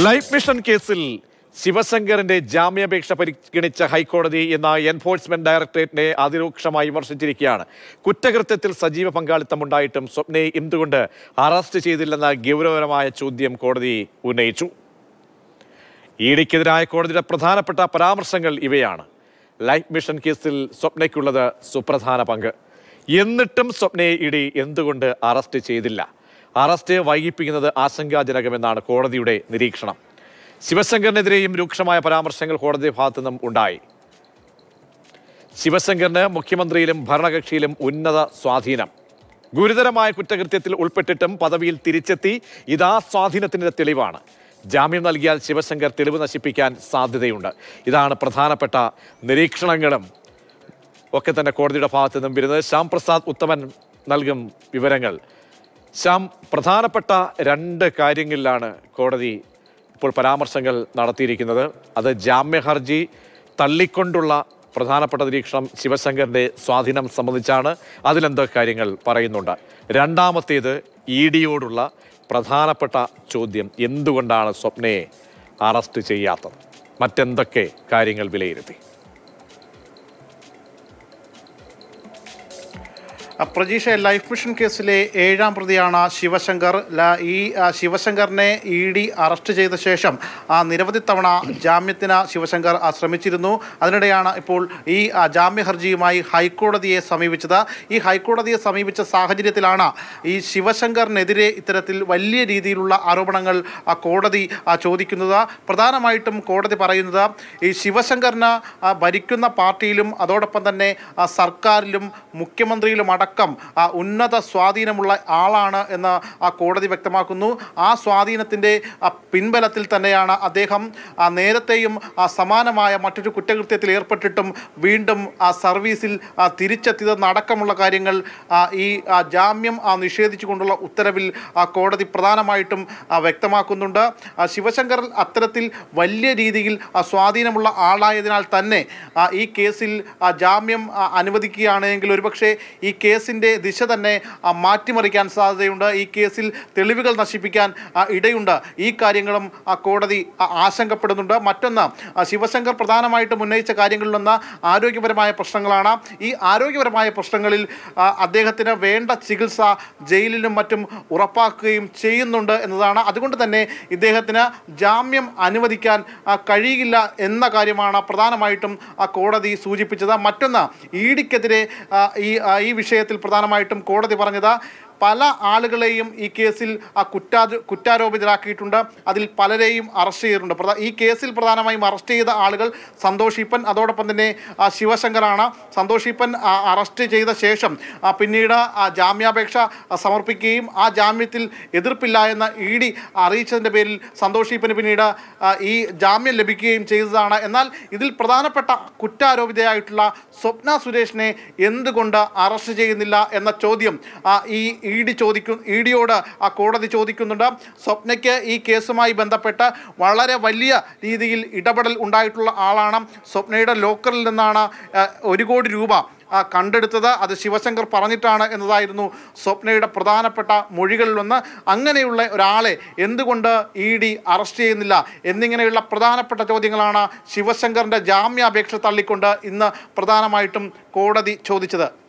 life mission കേസിൽ ശിവശങ്കറിന്റെ ജാമ്യാപേക്ഷ പരിഗണിച്ച ഹൈക്കോടതി എന്ന എൻഫോഴ്സ്മെന്റ് ഡയറക്ടറേറ്റിനെ അതിരൂക്ഷമായി വിമർശിച്ചിരിക്കുകയാണ് കുറ്റകൃത്യത്തിൽ സജീവ പങ്കാളിത്തമുണ്ടായിട്ടും സ്വപ്നയെ എന്തുകൊണ്ട് അറസ്റ്റ് ചെയ്തില്ലെന്ന ഗൗരവകരമായ ചോദ്യം കോടതി ഉന്നയിച്ചു ഇഡിക്കെതിരായ കോടതിയുടെ പ്രധാനപ്പെട്ട പരാമർശങ്ങൾ ഇവയാണ് ലൈഫ് മിഷൻ കേസിൽ സ്വപ്നയ്ക്കുള്ളത് സുപ്രധാന പങ്ക് എന്നിട്ടും സ്വപ്നയെ ഇടി എന്തുകൊണ്ട് അറസ്റ്റ് ചെയ്തില്ല അറസ്റ്റ് വൈകിപ്പിക്കുന്നത് ആശങ്കാജനകമെന്നാണ് കോടതിയുടെ നിരീക്ഷണം ശിവശങ്കറിനെതിരെയും രൂക്ഷമായ പരാമർശങ്ങൾ കോടതി ഭാഗത്തു നിന്നും ഉണ്ടായി ശിവശങ്കറിന് മുഖ്യമന്ത്രിയിലും ഭരണകക്ഷിയിലും ഉന്നത സ്വാധീനം ഗുരുതരമായ കുറ്റകൃത്യത്തിൽ ഉൾപ്പെട്ടിട്ടും പദവിയിൽ തിരിച്ചെത്തി ഇതാ സ്വാധീനത്തിന്റെ തെളിവാണ് ജാമ്യം നൽകിയാൽ ശിവശങ്കർ തെളിവ് നശിപ്പിക്കാൻ സാധ്യതയുണ്ട് ഇതാണ് പ്രധാനപ്പെട്ട നിരീക്ഷണങ്ങളും ഒക്കെ തന്നെ കോടതിയുടെ ഭാഗത്തു നിന്നും വരുന്നത് ശ്യാം പ്രസാദ് ഉത്തമൻ നൽകും വിവരങ്ങൾ ശ്യാം പ്രധാനപ്പെട്ട രണ്ട് കാര്യങ്ങളിലാണ് കോടതി ഇപ്പോൾ പരാമർശങ്ങൾ നടത്തിയിരിക്കുന്നത് അത് ജാമ്യ ഹർജി തള്ളിക്കൊണ്ടുള്ള പ്രധാനപ്പെട്ട നിരീക്ഷണം ശിവശങ്കറിന്റെ സ്വാധീനം സംബന്ധിച്ചാണ് അതിലെന്തൊക്കെ കാര്യങ്ങൾ പറയുന്നുണ്ട് രണ്ടാമത്തേത് ഇ ഡിയോടുള്ള പ്രധാനപ്പെട്ട ചോദ്യം എന്തുകൊണ്ടാണ് സ്വപ്നയെ അറസ്റ്റ് ചെയ്യാത്തത് മറ്റെന്തൊക്കെ കാര്യങ്ങൾ വിലയിരുത്തി ആ, പ്രജീഷ ലൈഫ് മിഷൻ കേസിലെ ഏഴാം പ്രതിയാണ് ശിവശങ്കർ ല- ഈ ആ, ശിവശങ്കറിനെ ഇ ഡി അറസ്റ്റ് ചെയ്ത ശേഷം ആ, നിരവധി തവണ ജാമ്യത്തിന് ശിവശങ്കർ ആ, ശ്രമിച്ചിരുന്നു അതിനിടെയാണ് ഇപ്പോൾ ഈ ആ, ജാമ്യ ഹർജിയുമായി ഹൈക്കോടതിയെ സമീപിച്ചത് ഈ ഹൈക്കോടതിയെ സമീപിച്ച സാഹചര്യത്തിലാണ് ഈ ശിവശങ്കറിനെതിരെ ഇത്തരത്തിൽ വലിയ രീതിയിലുള്ള ആരോപണങ്ങൾ ആ, കോടതി ആ, ചോദിക്കുന്നത് പ്രധാനമായിട്ടും കോടതി പറയുന്നത് ഈ ശിവശങ്കറിന് ആ, ഭരിക്കുന്ന പാർട്ടിയിലും അതോടൊപ്പം തന്നെ ആ, സർക്കാരിലും മുഖ്യമന്ത്രിയിലും അടക്കം ആ, ഉന്നത സ്വാധീനമുള്ള ആളാണ് എന്ന് ആ കോടതി വ്യക്തമാക്കുന്നു ആ സ്വാധീനത്തിൻ്റെ ആ, പിൻബലത്തിൽ തന്നെയാണ് അദ്ദേഹം ആ, നേരത്തെയും ആ, സമാനമായ മറ്റൊരു കുറ്റകൃത്യത്തിൽ ഏർപ്പെട്ടിട്ടും വീണ്ടും ആ സർവീസിൽ ആ, തിരിച്ചെത്തിയതെന്നടക്കമുള്ള കാര്യങ്ങൾ ആ, ഈ ആ, ജാമ്യം ആ, നിഷേധിച്ചുകൊണ്ടുള്ള ഉത്തരവിൽ ആ, കോടതി പ്രധാനമായിട്ടും ആ, വ്യക്തമാക്കുന്നുണ്ട് ആ, ശിവശങ്കർ അത്തരത്തിൽ വലിയ രീതിയിൽ ആ, സ്വാധീനമുള്ള ആളായതിനാൽ തന്നെ ആ, ഈ കേസിൽ ആ, ജാമ്യം ആ, അനുവദിക്കുകയാണെങ്കിൽ ഒരുപക്ഷെ ഈ കേസിൻ്റെ ദിശ തന്നെ ആ, മാറ്റിമറിക്കാൻ സാധ്യതയുണ്ട് ഈ കേസിൽ തെളിവുകൾ നശിപ്പിക്കാൻ ആ, ഇടയുണ്ട് ഈ കാര്യങ്ങളും ആ, കോടതി ആ, ആശങ്കപ്പെടുന്നുണ്ട് മറ്റൊന്ന് ആ, ശിവശങ്കർ പ്രധാനമായിട്ടും ഉന്നയിച്ച കാര്യങ്ങളിലൊന്ന് ആരോഗ്യപരമായ പ്രശ്നങ്ങളാണ് ഈ ആരോഗ്യപരമായ പ്രശ്നങ്ങളിൽ ആ, അദ്ദേഹത്തിന് വേണ്ട ചികിത്സ ജയിലിലും മറ്റും ഉറപ്പാക്കുകയും ചെയ്യുന്നുണ്ട് എന്നതാണ് അതുകൊണ്ട് തന്നെ ഇദ്ദേഹത്തിന് ജാമ്യം അനുവദിക്കാൻ ആ, കഴിയില്ല എന്ന കാര്യമാണ് പ്രധാനമായിട്ടും ആ കോടതി സൂചിപ്പിച്ചത് മറ്റൊന്ന് ഇ ഡിക്കെതിരെ ഈ ആ, ഈ വിഷയത്തിൽ പ്രധാനമായിട്ടും കോടതി പറഞ്ഞത് പല ആളുകളെയും ഈ കേസിൽ ആ കുറ്റാ കുറ്റാരോപിതരാക്കിയിട്ടുണ്ട് അതിൽ പലരെയും അറസ്റ്റ് ചെയ്തിട്ടുണ്ട് പ്രധാ- ഈ കേസിൽ പ്രധാനമായും അറസ്റ്റ് ചെയ്ത ആളുകൾ സന്തോഷ് ഈപ്പൻ അതോടൊപ്പം തന്നെ ആ, ശിവശങ്കറാണ് സന്തോഷ് ഈപ്പൻ ആ, അറസ്റ്റ് ചെയ്ത ശേഷം ആ, പിന്നീട് ആ ജാമ്യാപേക്ഷ ആ, സമർപ്പിക്കുകയും ആ ജാമ്യത്തിൽ എതിർപ്പില്ല എന്ന് ഇ ഡി അറിയിച്ചതിൻ്റെ പേരിൽ സന്തോഷ് ഈപ്പന് പിന്നീട് ആ, ഈ ജാമ്യം ലഭിക്കുകയും ചെയ്തതാണ് എന്നാൽ ഇതിൽ പ്രധാനപ്പെട്ട കുറ്റാരോപിതയായിട്ടുള്ള സ്വപ്ന സുരേഷിനെ എന്തുകൊണ്ട് അറസ്റ്റ് ചെയ്യുന്നില്ല എന്ന ചോദ്യം ആ, ഈ ഇ ഡി ചോദിക്കും ഇ ഡിയോട് ആ കോടതി ചോദിക്കുന്നുണ്ട് സ്വപ്നയ്ക്ക് ഈ കേസുമായി ബന്ധപ്പെട്ട് വളരെ വലിയ രീതിയിൽ ഇടപെടൽ ഉണ്ടായിട്ടുള്ള ആളാണ് സ്വപ്നയുടെ ലോക്കറിൽ നിന്നാണ് ആ, ഒരു കോടി രൂപ ആ, കണ്ടെടുത്തത് അത് ശിവശങ്കർ പറഞ്ഞിട്ടാണ് എന്നതായിരുന്നു സ്വപ്നയുടെ പ്രധാനപ്പെട്ട മൊഴികളിലൊന്ന് അങ്ങനെയുള്ള ഒരാളെ എന്തുകൊണ്ട് ഇ ഡി അറസ്റ്റ് ചെയ്യുന്നില്ല എന്നിങ്ങനെയുള്ള പ്രധാനപ്പെട്ട ചോദ്യങ്ങളാണ് ശിവശങ്കറിൻ്റെ ജാമ്യാപേക്ഷ തള്ളിക്കൊണ്ട് ഇന്ന് പ്രധാനമായിട്ടും കോടതി ചോദിച്ചത്